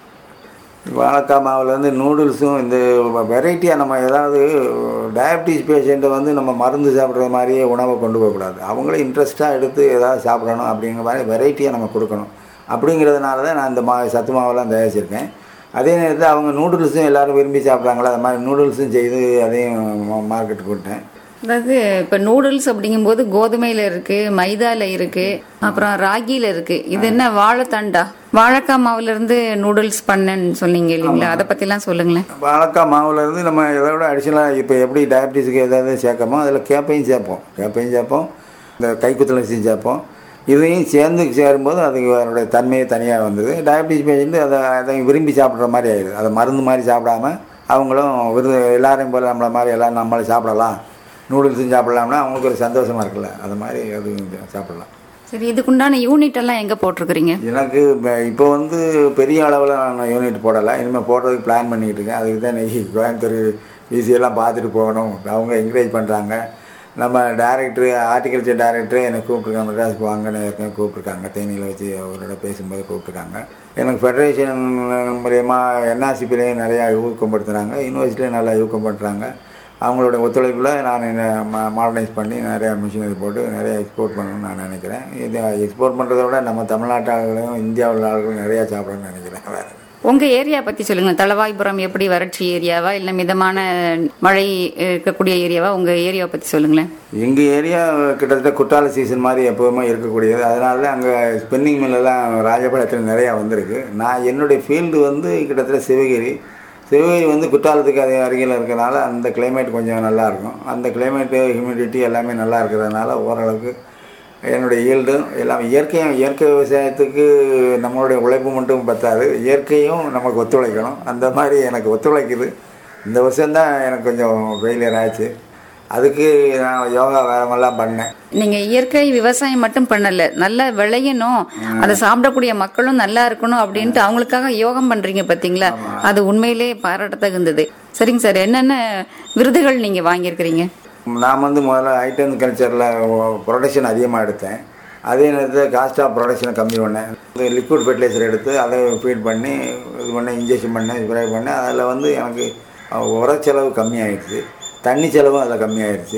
வாழைக்காய் மாவுலேருந்து நூடுல்ஸும் இந்த வெரைட்டியாக நம்ம ஏதாவது டயபிட்டிஸ் பேஷண்ட்டை வந்து நம்ம மருந்து சாப்பிட்ற மாதிரியே உணவை கொண்டு போகக்கூடாது அவங்களே இன்ட்ரெஸ்ட்டாக எடுத்து ஏதாவது சாப்பிடணும் அப்படிங்கிற மாதிரி வெரைட்டியாக நம்ம கொடுக்கணும் அப்படிங்கிறதுனால தான் நான் இந்த மா சத்து மாவெல்லாம் தயாரிச்சிருக்கேன் அதே நேரத்தில் அவங்க நூடுல்ஸும் எல்லோரும் விரும்பி சாப்பிட்றாங்களா அது மாதிரி நூடுல்ஸும் செய்து அதையும் மார்க்கெட்டுக்கு விட்டேன் அதாவது இப்ப நூடுல்ஸ் அப்படிங்கும்போது கோதுமையில இருக்கு மைதால இருக்கு அப்புறம் ராகில இருக்கு இது என்ன வாழைத்தண்டா வாழைக்காய் மாவுல இருந்து நூடுல்ஸ் பண்ணேன்னு சொன்னீங்க இல்லைங்களா அதை பத்தி எல்லாம் சொல்லுங்களேன் வாழைக்காய் மாவுலேருந்து நம்ம இதோட அடிஷனலாக இப்போ எப்படி டயபிட்டிஸுக்கு ஏதாவது சேர்க்கமோ அதில் கேப்பையும் சேர்ப்போம் கேப்பையும் சேர்ப்போம் இந்த கைக்குத்தலசியும் சேர்ப்போம் இதையும் சேர்ந்து சேரும்போது அதுக்கு அதனுடைய தன்மையே தனியாக வந்தது டயபிட்டிஸ் பேஷண்ட்டு அதை அதை விரும்பி சாப்பிட்ற மாதிரி ஆயிடுது அதை மருந்து மாதிரி சாப்பிடாம அவங்களும் விருது எல்லாரையும் போல் நம்மள மாதிரி எல்லோரும் நம்மளை சாப்பிடலாம் நூடுல்ஸும் சாப்பிடலாம்னா அவங்களுக்கு ஒரு சந்தோஷமாக இருக்குல்ல அது மாதிரி அது சாப்பிடலாம் சரி இதுக்குண்டான யூனிட் எல்லாம் எங்க போட்டிருக்கிறீங்க எனக்கு இப்ப- இப்போ வந்து பெரிய அளவில் நான் யூனிட் போடலை இனிமேல் போடுறதுக்கு பிளான் பண்ணிகிட்டு இருக்கேன் அதுக்கு தான் நெய் கோயம்புத்தூர் விசியெல்லாம் பார்த்துட்டு போகணும் அவங்க என்கரேஜ் பண்ணுறாங்க நம்ம டேரக்டர் ஹார்டிகல்ச்சர் டேரக்டர் என்னை கூப்பிட்ருக்காங்க மெட்ராஸ் வாங்கன்னு ஏற்கனவே கூப்பிட்ருக்காங்க தேனியில் வச்சு அவரோட பேசும்போது கூப்பிட்ருக்காங்க எனக்கு ஃபெடரேஷன் மூலயமா என்ஆர்சிபிலையும் நிறையா ஊக்கப்படுத்துகிறாங்க யூனிவர்சிட்டிலையும் நல்லா ஊக்கம் பண்ணுறாங்க அவங்களோட ஒத்துழைப்பில் நான் என்ன மாடர்னைஸ் பண்ணி நிறையா மிஷினரி போட்டு நிறையா எக்ஸ்போர்ட் பண்ணணும்னு நான் நினைக்கிறேன் இது எக்ஸ்போர்ட் பண்ணுறத விட நம்ம தமிழ்நாட்டு ஆளுகளும் இந்தியாவில் ஆளுகளும் நிறையா சாப்பிடணும்னு நினைக்கிறேன் வேறு உங்க ஏரியா பத்தி சொல்லுங்க தளவாய்புரம் எப்படி வறட்சி ஏரியாவா இல்ல மிதமான மழை இருக்கக்கூடிய ஏரியாவா உங்க ஏரியாவை பத்தி சொல்லுங்களேன் எங்கள் ஏரியா கிட்டத்தட்ட குற்றால சீசன் மாதிரி எப்போவுமே இருக்கக்கூடியது அதனால அங்கே ஸ்பின்னிங் மில்லெல்லாம் ராஜபாளையத்தில் நிறையா வந்திருக்கு நான் என்னுடைய ஃபீல்டு வந்து கிட்டத்தட்ட சிவகிரி சிவகிரி வந்து குற்றாலத்துக்கு அது அருகில் இருக்கிறனால அந்த கிளைமேட் கொஞ்சம் நல்லா இருக்கும் அந்த கிளைமேட்டு ஹியூமிடிட்டி எல்லாமே நல்லா இருக்கிறதுனால ஓரளவுக்கு என்னுடைய ஈல்டும் எல்லாம் இயற்கையும் இயற்கை விவசாயத்துக்கு நம்மளுடைய உழைப்பு மட்டும் பத்தாது இயற்கையும் நமக்கு ஒத்துழைக்கணும் அந்த மாதிரி எனக்கு ஒத்துழைக்குது இந்த வருஷம்தான் எனக்கு கொஞ்சம் ஃபெயிலியர் ஆச்சு அதுக்கு நான் யோகா வேறமெல்லாம் பண்ணேன் நீங்க இயற்கை விவசாயம் மட்டும் பண்ணல நல்லா விளையணும் அதை சாப்பிடக்கூடிய மக்களும் நல்லா இருக்கணும் அப்படின்ட்டு அவங்களுக்காக யோகம் பண்றீங்க பாத்தீங்களா அது உண்மையிலே பாராட்டத்தகுந்தது சரிங்க சார் என்னென்ன விருதுகள் நீங்க வாங்கியிருக்கிறீங்க நான் வந்து முதல்ல ஐட்டம் கல்ச்சரில் ப்ரொடக்ஷன் அதிகமாக எடுத்தேன் அதே நேரத்தில் காஸ்ட் ஆஃப் ப்ரொடக்ஷனை கம்மி பண்ணேன் இந்த லிக்விட் ஃபெர்டிலைசர் எடுத்து அதை ஃபீட் பண்ணி இது பண்ண இன்ஜெக்ஷன் பண்ணேன் ஸ்ப்ரே பண்ணேன் அதில் வந்து எனக்கு உர செலவு கம்மியாயிடுச்சு தண்ணி செலவும் அதில் கம்மியாயிடுச்சு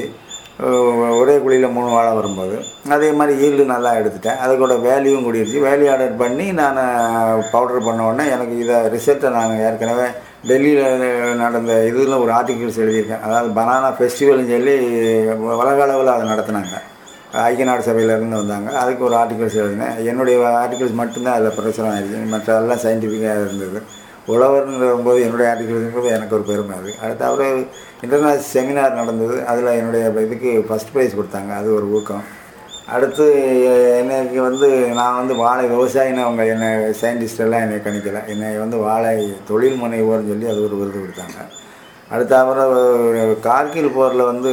அஹ் ஒரே குழியில் மூணு வாழை வரும்போது அதே மாதிரி ஈல்டு நல்லா எடுத்துட்டேன் அது கூட வேல்யூவும் கூடிருச்சு வேல்யூ ஆர்டர் பண்ணி நான் பவுடர் பண்ண உடனே எனக்கு இதை ரிசல்ட்டை நான் ஏற்கனவே டெல்லியில் நடந்த இதில் ஒரு ஆர்டிகிள்ஸ் எழுதியிருக்கேன் அதாவது பனானா ஃபெஸ்டிவல்னு சொல்லி உலக அளவில் அதை நடத்துனாங்க ஐக்கிய நாடு சபையிலேருந்து வந்தாங்க அதுக்கு ஒரு ஆர்டிகல்ஸ் எழுதினேன் என்னுடைய ஆர்டிகல்ஸ் மட்டும்தான் அதில் பிரச்சனை ஆயிடுச்சு மற்றதெல்லாம் சயின்டிஃபிக்காக இருந்தது உழவர்ங்கிற போது என்னுடைய ஆர்டிகல்ஸுங்கிறது எனக்கு ஒரு பெருமை அது அடுத்து அவர் இன்டர்நேஷ்னல் செமினார் நடந்தது அதில் என்னுடைய இதுக்கு ஃபஸ்ட் ப்ரைஸ் கொடுத்தாங்க அது ஒரு ஊக்கம் அடுத்து எனக்கு வந்து நான் வந்து வாழை விவசாயின்னு அவங்க என்னை சயின்டிஸ்ட் எல்லாம் என்னை கணிக்கலை என்னை வந்து வாழை தொழில் முனைவோர்னு சொல்லி அது ஒரு விருது கொடுத்தாங்க அடுத்து அப்புறம் கார்கில் போரில் வந்து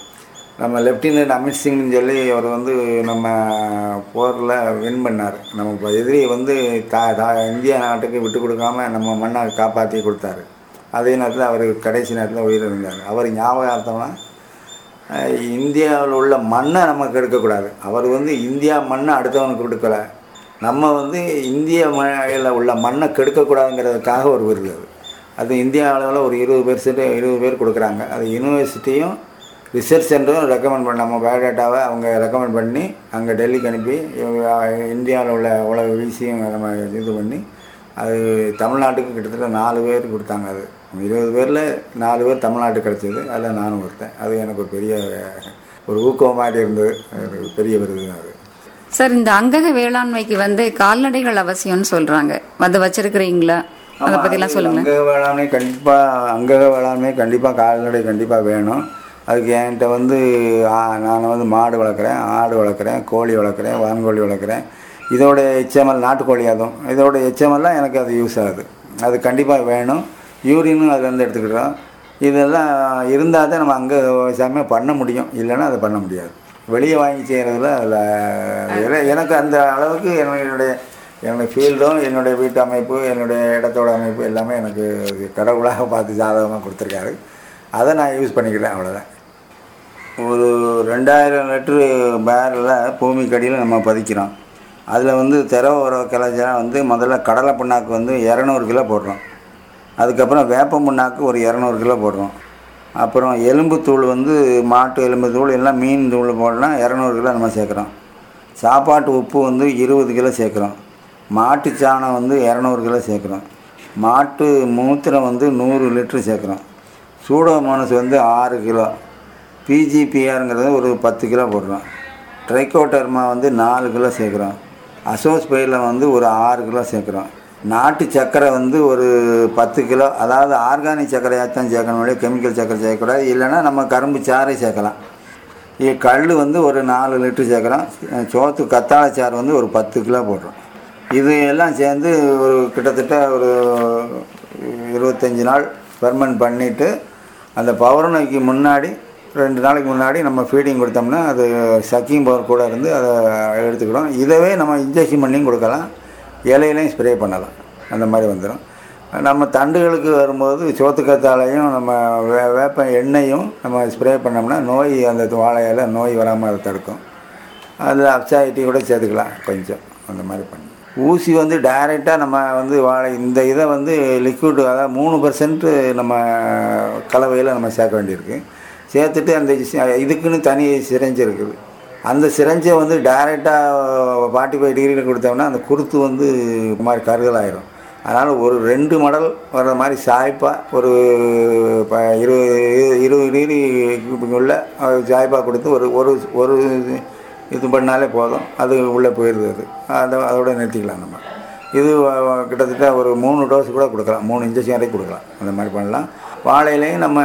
நம்ம லெப்டினன்ட் அமித் சிங்னு சொல்லி அவர் வந்து நம்ம போரில் வின் பண்ணார் நம்ம இப்போ எதிரியை வந்து தா தா இந்தியா நாட்டுக்கு விட்டு கொடுக்காம நம்ம மண்ணை காப்பாற்றி கொடுத்தாரு அதே நேரத்தில் அவர் கடைசி நேரத்தில் உயிர் இருந்தார் அவர் ஞாபகார்த்தமாக அஹ் இந்தியாவில் உள்ள மண்ணை நமக்கு எடுக்கக்கூடாது அவர் வந்து இந்தியா மண்ணை அடுத்தவனுக்கு கொடுக்கல நம்ம வந்து இந்திய மழையில் உள்ள மண்ணை கெடுக்கக்கூடாதுங்கிறதுக்காக ஒரு விருது அது அது இந்தியா அளவில் ஒரு இருபது பெர்சென்ட் இருபது பேர் கொடுக்குறாங்க அது யூனிவர்சிட்டியும் ரிசர்ச் சென்டரும் ரெக்கமெண்ட் பண்ண நம்ம பயோடேட்டாவை அவங்க ரெக்கமெண்ட் பண்ணி அங்கே டெல்லிக்கு அனுப்பி இந்தியாவில் உள்ள உலக வீசியும் நம்ம இது பண்ணி அது தமிழ்நாட்டுக்கு கிட்டத்தட்ட நாலு பேர் கொடுத்தாங்க அது இருபது பேரில் நாலு பேர் தமிழ்நாட்டுக்கு கிடச்சிது அதில் நானும் ஒருத்தன் அது எனக்கு ஒரு பெரிய ஒரு ஊக்கம் மாதிரி இருந்தது ஒரு பெரிய விருது அது சார் இந்த அங்கக வேளாண்மைக்கு வந்து கால்நடைகள் அவசியம்னு சொல்றாங்க அது வச்சிருக்கிறீங்களா அதை பத்தி எல்லாம் சொல்லுங்களேன் அங்கக வேளாண்மை கண்டிப்பாக அங்கக வேளாண்மை கண்டிப்பாக கால்நடை கண்டிப்பாக வேணும் அதுக்கு என்கிட்ட வந்து ஆ, நான் வந்து மாடு வளர்க்குறேன் ஆடு வளர்க்குறேன் கோழி வளர்க்குறேன் வான்கோழி வளர்க்குறேன் இதோட எச்எம்எல் நாட்டுக்கோழி அதுவும் இதோட எச்எம்எல்லாம் எனக்கு அது யூஸ் ஆகுது அது கண்டிப்பாக வேணும் யூரினும் அதுலேருந்து எடுத்துக்கிட்டோம் இதெல்லாம் இருந்தால் தான் நம்ம அங்கே விவசாயமே பண்ண முடியும் இல்லைன்னா அதை பண்ண முடியாது வெளியே வாங்கி செய்கிறதுல அதில் எனக்கு அந்த அளவுக்கு என்னுடைய என்னுடைய ஃபீல்டும் என்னுடைய வீட்டு அமைப்பு என்னுடைய இடத்தோட அமைப்பு எல்லாமே எனக்கு கடவுளாக பார்த்து ஜாதகமாக கொடுத்துருக்காரு அதை நான் யூஸ் பண்ணிக்கிறேன் அவ்வளோதான் ஒரு ரெண்டாயிரம் லிட்ரு பேரில் பூமிக்கடியில் நம்ம பதிக்கிறோம் அதில் வந்து திரவ உர கிளச்சா வந்து முதல்ல கடலை புண்ணாக்கு வந்து இரநூறு கிலோ போடுறோம் அதுக்கப்புறம் வேப்ப புண்ணாக்கு ஒரு இரநூறு கிலோ போடுறோம் அப்புறம் எலும்பு தூள் வந்து மாட்டு எலும்பு தூள் எல்லாம் மீன் தூள் போடலாம் இரநூறு கிலோ நம்ம சேர்க்குறோம் சாப்பாட்டு உப்பு வந்து இருபது கிலோ சேர்க்குறோம் மாட்டு சாணம் வந்து இரநூறு கிலோ சேர்க்குறோம் மாட்டு மூத்திரம் வந்து நூறு லிட்ரு சேர்க்குறோம் சூடோமோனஸ் வந்து ஆறு கிலோ பிஜிபிஆருங்கிறது ஒரு பத்து கிலோ போடுறோம் ட்ரைகோட்டர்மா வந்து நாலு கிலோ சேர்க்குறோம் அசோஸ்பெயில வந்து ஒரு ஆறு கிலோ சேர்க்குறோம் நாட்டு சர்க்கரை வந்து ஒரு பத்து கிலோ அதாவது ஆர்கானிக் சர்க்கரையாக தான் சேர்க்கணும் இல்லையா கெமிக்கல் சர்க்கரை சேர்க்கக்கூடாது இல்லைன்னா நம்ம கரும்பு சாறை சேர்க்கலாம் இது கல் வந்து ஒரு நாலு லிட்டர் சேர்க்குறோம் சோத்து கத்தாழை சாறு வந்து ஒரு பத்து கிலோ போடுறோம் இது எல்லாம் சேர்ந்து ஒரு கிட்டத்தட்ட ஒரு இருபத்தஞ்சி நாள் ஃபெர்மெண்ட் பண்ணிவிட்டு அந்த பௌர்ணமிக்கு முன்னாடி ரெண்டு நாளைக்கு முன்னாடி நம்ம ஃபீடிங் கொடுத்தோம்னா அது சக்கிங் பவர் கூட இருந்து அதை எடுத்துக்கிடும் இதவே நம்ம இன்ஜெக்ஷன் பண்ணியும் கொடுக்கலாம் இலையிலையும் ஸ்ப்ரே பண்ணலாம் அந்த மாதிரி வந்துடும் நம்ம தண்டுகளுக்கு வரும்போது சோத்துக்கத்தாலையும் நம்ம வே வேப்ப எண்ணெயும் நம்ம ஸ்ப்ரே பண்ணோம்னா நோய் அந்த வாழையால் நோய் வராமல் அதை தடுக்கும் அதில் அப்சாயிட்டி கூட சேர்த்துக்கலாம் கொஞ்சம் அந்த மாதிரி பண்ணி ஊசி வந்து டைரெக்டாக நம்ம வந்து வாழை இந்த இதை வந்து லிக்விட் அதாவது மூணு பர்சன்ட் நம்ம கலவையில் நம்ம சேர்க்க வேண்டியிருக்கு சேர்த்துட்டு அந்த சி- இதுக்குன்னு தனி சிரஞ்சு இருக்குது அந்த சிரஞ்சை வந்து டைரெக்டாக ஃபார்ட்டி ஃபைவ் டிகிரியில் கொடுத்தோம்னா அந்த குருத்து வந்து ஒரு மாதிரி கருகல் ஆயிரும் அதனால் ஒரு ரெண்டு மடல் வர்ற மாதிரி சாய்ப்பாக ஒரு ப இருபது இருபது டிகிரி உள்ள சாய்ப்பாக கொடுத்து ஒரு ஒரு ஒரு இது பண்ணாலே போதும் அது உள்ளே போயிடுது அது அதை அதோட நிறுத்திக்கலாம் நம்ம இது வ- வ- கிட்டத்தட்ட ஒரு மூணு டோஸ் கூட கொடுக்கலாம் மூணு இன்ஜெக்ஷன் வரைக்கும் கொடுக்கலாம் அந்த மாதிரி பண்ணலாம் வாழையிலையும் நம்ம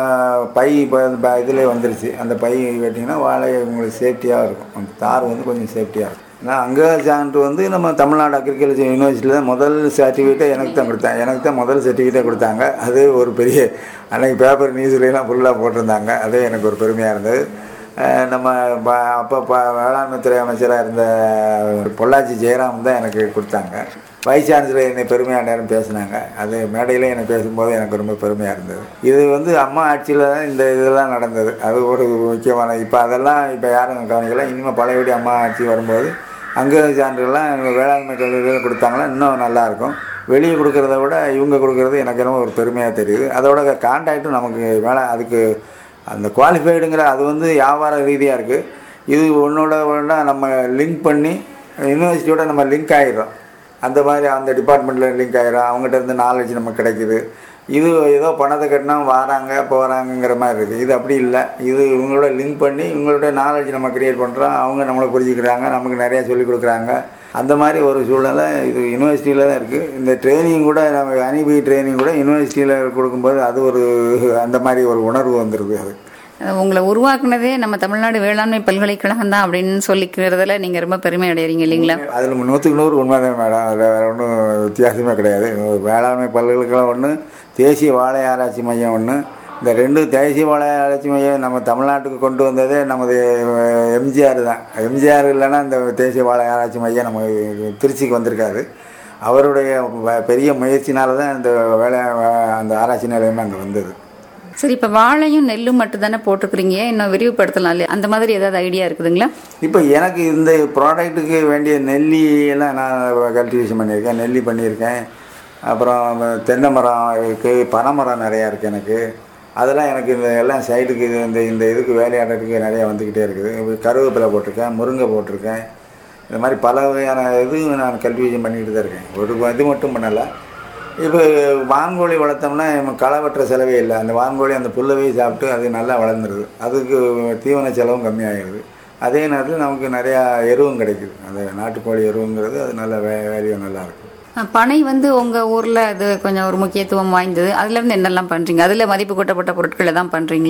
பை இப்போ இதில் வந்துருச்சு அந்த பை வெட்டிங்கன்னா வாழை உங்களுக்கு சேஃப்டியாக இருக்கும் அந்த தார் வந்து கொஞ்சம் சேஃப்டியாக இருக்கும் நான் அங்கே சான்று வந்து நம்ம தமிழ்நாடு அக்ரிகல்ச்சர் யூனிவர்சிட்டியில் தான் முதல் சர்டிஃபிகேட்டை எனக்கு தான் கொடுத்தாங்க எனக்கு தான் முதல் சர்டிஃபிகேட்டை கொடுத்தாங்க அது ஒரு பெரிய அன்னைக்கு பேப்பர் நியூஸ்லாம் ஃபுல்லாக போட்டிருந்தாங்க அதே எனக்கு ஒரு பெருமையாக இருந்தது அஹ் நம்ம ப- அப்போ ப வேளாண்மை துறை அமைச்சராக இருந்த பொள்ளாச்சி ஜெயராம் தான் எனக்கு கொடுத்தாங்க வைஸ் சான்சலர் என்னை பெருமையாக நேரம் பேசினாங்க அது மேடையில் எனக்கு பேசும்போது எனக்கு ரொம்ப பெருமையாக இருந்தது இது வந்து அம்மா ஆட்சியில் தான் இந்த இதெல்லாம் நடந்தது அது ஒரு முக்கியமான இப்போ அதெல்லாம் இப்போ யாரும் கவனிக்கல இனிமேல் பழையபடி அம்மா ஆட்சி வரும்போது அங்கே சான்றுகள்லாம் எங்க வேளாண்மை கல்லூரியில் கொடுத்தாங்கன்னா இன்னும் நல்லாயிருக்கும் வெளியே கொடுக்கறத விட இவங்க கொடுக்கறது எனக்கு என்னமோ ஒரு பெருமையாக தெரியுது அதோட கான்டாக்டும் நமக்கு வேலை அதுக்கு அந்த குவாலிஃபைடுங்கிற அது வந்து வியாபார ரீதியாக இருக்குது இது ஒன்றோட ஒன்றா நம்ம லிங்க் பண்ணி யூனிவர்சிட்டியோட நம்ம லிங்க் ஆகிடுறோம் அந்த மாதிரி அந்த டிபார்ட்மெண்ட்டில் லிங்க் ஆகிடும் அவங்ககிட்ட இருந்து நாலேஜ் நமக்கு கிடைக்குது இது ஏதோ பணத்தை கட்டினா வராங்க போகிறாங்கங்கிற மாதிரி இருக்குது இது அப்படி இல்லை இது இவங்களோட லிங்க் பண்ணி இவங்களோட நாலேஜ் நம்ம க்ரியேட் பண்ணுறோம் அவங்க நம்மளை புரிஞ்சுக்கிறாங்க நமக்கு நிறையா சொல்லிக் கொடுக்குறாங்க அந்த மாதிரி ஒரு சூழ்நிலை இது யூனிவர்சிட்டியில் தான் இருக்குது இந்த ட்ரைனிங் கூட நம்ம அனிபி ட்ரைனிங் கூட யூனிவர்சிட்டியில் கொடுக்கும்போது அது ஒரு அந்த மாதிரி ஒரு உணர்வு வந்துடுது அது அஹ் உங்களை உருவாக்குனதே நம்ம தமிழ்நாடு வேளாண்மை பல்கலைக்கழகம் தான் அப்படின்னு சொல்லிக்கிறதுல நீங்க ரொம்ப பெருமை அடைகிறீங்க இல்லைங்களா அதில் நூற்றுக்கு நூறு உண்மைதான் மேடம் அதில் வேறு ஒன்றும் வித்தியாசமே கிடையாது வேளாண்மை பல்கலைக்கழகம் ஒன்று தேசிய வாழை ஆராய்ச்சி மையம் ஒன்று இந்த ரெண்டு தேசிய வாழை ஆராய்ச்சி மையம் நம்ம தமிழ்நாட்டுக்கு கொண்டு வந்ததே நமது எம்ஜிஆர் தான் எம்ஜிஆர் இல்லைன்னா இந்த தேசிய வாழை ஆராய்ச்சி மையம் நம்ம திருச்சிக்கு வந்திருக்காது அவருடைய வ- பெரிய முயற்சினால தான் இந்த வேலை அந்த ஆராய்ச்சி நிலையமே அங்கே வந்தது சரி இப்ப வாழையும் நெல்லும் மட்டும் தானே போட்டுக்கிறீங்க இன்னும் விரிவுபடுத்தலாம் இல்லையா அந்த மாதிரி ஏதாவது ஐடியா இருக்குதுங்களா இப்போ எனக்கு இந்த ப்ராடக்ட்டுக்கு வேண்டிய நெல்லி எல்லாம் நான் கல்டிவேஷன் பண்ணியிருக்கேன் நெல்லி பண்ணியிருக்கேன் அப்புறம் தென்னை மரம் இருக்குது பனை மரம் நிறையா இருக்குது எனக்கு அதெல்லாம் எனக்கு இந்த எல்லாம் சைடுக்கு இது இந்த இந்த இதுக்கு வேலையாடுறதுக்கு நிறையா வந்துக்கிட்டே இருக்குது கருவேப்பிலை போட்டிருக்கேன் முருங்கை போட்டிருக்கேன் இந்த மாதிரி பல வகையான இது நான் கல்டிவேஷன் பண்ணிக்கிட்டு தான் இருக்கேன் ஒரு இது மட்டும் பண்ணலை இப்போ வான்கோழி வளர்த்தோம்னா நம்ம களை வெட்டுற செலவே இல்லை அந்த வான்கோழி அந்த புல்லவே சாப்பிட்டு அது நல்லா வளர்ந்துருது அதுக்கு தீவன செலவும் கம்மியாகிடுது அதே நேரத்தில் நமக்கு நிறையா எருவும் கிடைக்குது அந்த நாட்டுக்கோழி எருவுங்கிறது அது நல்ல வே வேல்யூ நல்லா இருக்கும் அஹ் பனை வந்து உங்க ஊர்ல அது கொஞ்சம் ஒரு முக்கியத்துவம் வாய்ந்தது அதுல இருந்து என்னெல்லாம் பண்றீங்க அதுல மதிப்பு கூட்டப்பட்ட பொருட்களை தான் பண்றீங்களா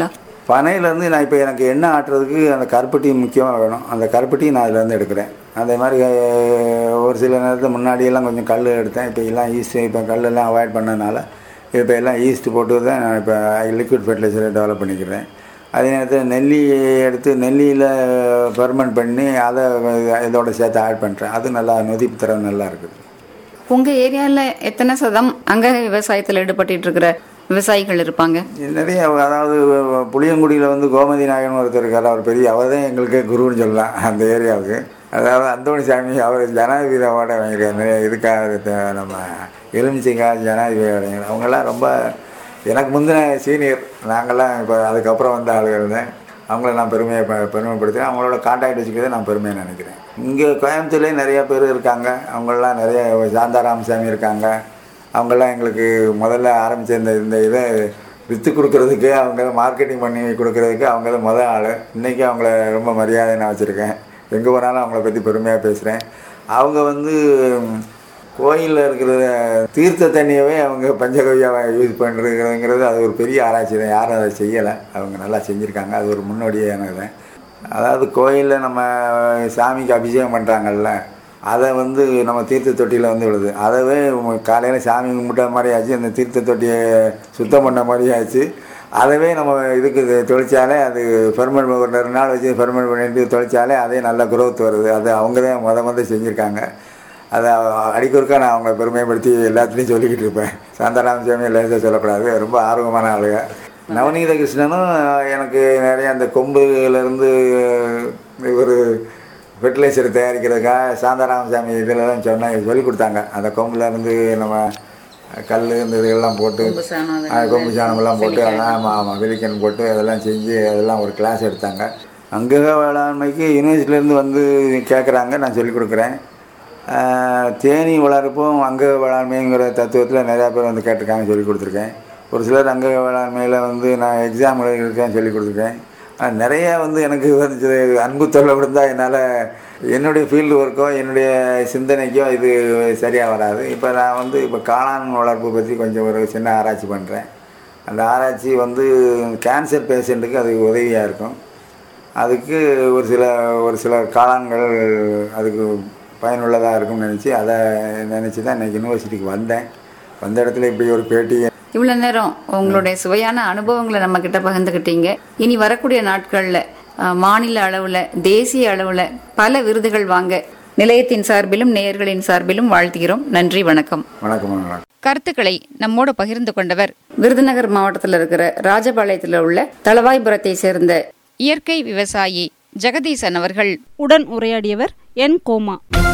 பனையிலேருந்து நான் இப்போ எனக்கு எண்ணெய் ஆட்டுறதுக்கு அந்த கருப்பட்டி முக்கியமாக வேணும் அந்த கருப்பட்டி நான் அதுலேருந்து எடுக்கிறேன் அதே மாதிரி அஹ், ஒரு சில நேரத்தில் முன்னாடியெல்லாம் கொஞ்சம் கல் எடுத்தேன் இப்போ எல்லாம் ஈஸ்ட் இப்போ கல்லெல்லாம் அவாய்ட் பண்ணதுனால இப்போ எல்லாம் ஈஸ்ட் போட்டு தான் நான் இப்போ லிக்விட் ஃபெர்டிலைசரை டெவலப் பண்ணிக்கிறேன் அதே நேரத்தில் நெல்லி எடுத்து நெல்லியில் ஃபெர்மெண்ட் பண்ணி அதை இதோட சேர்த்து ஆட் பண்ணுறேன் அது நல்லா நொதிப்பு தரம் நல்லா இருக்குது உங்க ஏரியால எத்தனை சதம் அங்க விவசாயத்துல ஈடுபட்டு இருக்கிற விவசாயிகள் இருப்பாங்க நிறைய அதாவது புளியங்குடியில் வந்து கோமதி நாயகன் ஒருத்தர் இருக்கார் அவர் பெரிய அவர் தான் எங்களுக்கு குருன்னு சொல்லலாம் அந்த ஏரியாவுக்கு அதாவது அந்தோணி சாமி அவர் ஜனாதிபதி அவார்டை வாங்கியிருக்காரு நிறைய இதுக்காக த- நம்ம எலுமிச்சைக்காக ஜனாதிபதி award வாங்கியிருக்காரு. அவங்கெல்லாம் ரொம்ப எனக்கு முந்தின சீனியர் நாங்கள்லாம் இப்போ அதுக்கப்புறம் வந்த ஆளுகள் தான் அவங்கள நான் பெருமையை ப- பெருமைப்படுத்துகிறேன் அவங்களோட கான்டாக்ட் வச்சுக்கிறத நான் பெருமையாக நினைக்கிறேன் இங்கே கோயம்புத்தூர்லேயே நிறைய பேர் இருக்காங்க அவங்களாம் நிறைய சாந்தாராமசாமி இருக்காங்க அவங்கெல்லாம் எங்களுக்கு முதல்ல ஆரம்பித்த இந்த இந்த இதை விற்று கொடுக்கறதுக்கு அவங்க மார்க்கெட்டிங் பண்ணி கொடுக்கறதுக்கு அவங்க தான் முதல் ஆள் இன்றைக்கி அவங்கள ரொம்ப மரியாதை நான் வச்சுருக்கேன் எங்கே போனாலும் அவங்கள பற்றி பெருமையாக பேசுகிறேன் அவங்க வந்து கோயிலில் இருக்கிற தீர்த்த தண்ணியவே அவங்க பஞ்சகவியாவை யூஸ் பண்ணுறதுங்கிறது அது ஒரு பெரிய ஆராய்ச்சி தான் யாரும் அதை செய்யலை அவங்க நல்லா செஞ்சுருக்காங்க அது ஒரு முன்னோடியானது தான் அதாவது கோயிலில் நம்ம சாமிக்கு அபிஷேகம் பண்ணுறாங்கல்ல அதை வந்து நம்ம தீர்த்த தொட்டியில் வந்து விழுது அதவே காலையில் சாமி கும்பிட்ட மாதிரி ஆச்சு அந்த தீர்த்த தொட்டியை சுத்தம் பண்ண மாதிரி ஆச்சு அதவே நம்ம இதுக்கு இது தொளிச்சாலே அது ஃபெர்மெண்ட் ஒரு ரெண்டு நாள் வச்சு ஃபெர்மெண்ட் பண்ணிட்டு தொளிச்சாலே அதே நல்ல growth வருது அது அவங்க தான் முத முத செஞ்சுருக்காங்க அதை அடிக்கொருக்கா நான் அவங்கள பெருமைப்படுத்தி எல்லாத்துலேயும் சொல்லிக்கிட்டு இருப்பேன் சாந்தாராம சாமி லேசாக சொல்லக்கூடாது ரொம்ப ஆர்வமான ஆளுங்க நவநீத கிருஷ்ணனும் எனக்கு நிறைய அந்த கொம்புலேருந்து ஒரு ஃபெர்டிலைசர் தயாரிக்கிறதுக்காக சாந்தாராமசாமி இதில் தான் சொன்னாங்க சொல்லி கொடுத்தாங்க அந்த கொம்புலேருந்து நம்ம கல் இந்த இதெல்லாம் போட்டு கொம்பு சாணம் ஆ, கொம்பு சாணமெல்லாம் போட்டு அதெல்லாம் ஆமாம் ஆமாம் விலிக்கன் போட்டு அதெல்லாம் செஞ்சு அதெல்லாம் ஒரு கிளாஸ் எடுத்தாங்க அங்கே வேளாண்மைக்கு யூனிவர்சிட்டிலேருந்து வந்து கேட்குறாங்க நான் சொல்லிக் கொடுக்குறேன் ஆ, தேனி வளர்ப்பும் அங்க வேளாண்மைங்கிற தத்துவத்தில் நிறையா பேர் வந்து கேட்டிருக்காங்க சொல்லி கொடுத்துருக்கேன் ஒரு சிலர் அங்க வேளாண்மையில் வந்து நான் எக்ஸாம் எழுதியிருக்கேன் சொல்லி கொடுத்துருக்கேன் ஆனா, நிறைய வந்து எனக்கு வந்து அன்பு தொல்லை விழுந்தால் என்னால் என்னுடைய ஃபீல்டு ஒர்க்கோ என்னுடைய சிந்தனைக்கோ இது சரியாக வராது இப்போ நான் வந்து இப்போ காளான் வளர்ப்பு பற்றி கொஞ்சம் ஒரு சின்ன ஆராய்ச்சி பண்ணுறேன் அந்த ஆராய்ச்சி வந்து கேன்சர் பேஷண்ட்டுக்கு அது உதவியாக இருக்கும் அதுக்கு ஒரு சில ஒரு சில காளான்கள் அதுக்கு பயனுள்ளதாக இருக்கும்னு நினச்சி அதை நினச்சி தான் இன்றைக்கி யூனிவர்சிட்டிக்கு வந்தேன் வந்த இடத்துல இப்படி ஒரு பேட்டி இவ்வளவு நேரம் உங்களுடைய சுவையான அனுபவங்களை நம்ம கிட்ட பகிர்ந்துக்கிட்டீங்க இனி வரக்கூடிய நாட்கள்ல அஹ், மாநில அளவுல தேசிய அளவுல பல விருதுகள் வாங்க நிலையத்தின் சார்பிலும் நேயர்களின் சார்பிலும் வாழ்த்துகிறோம் நன்றி வணக்கம் வணக்கம் வணக்கம் கருத்துக்களை நம்மோடு பகிர்ந்து கொண்டவர் விருதுநகர் மாவட்டத்தில் இருக்கிற ராஜபாளையத்தில் உள்ள தளவாய்புரத்தை சேர்ந்த இயற்கை விவசாயி ஜெகதீசன் அவர்கள் உடன் உரையாடியவர் என் கோமா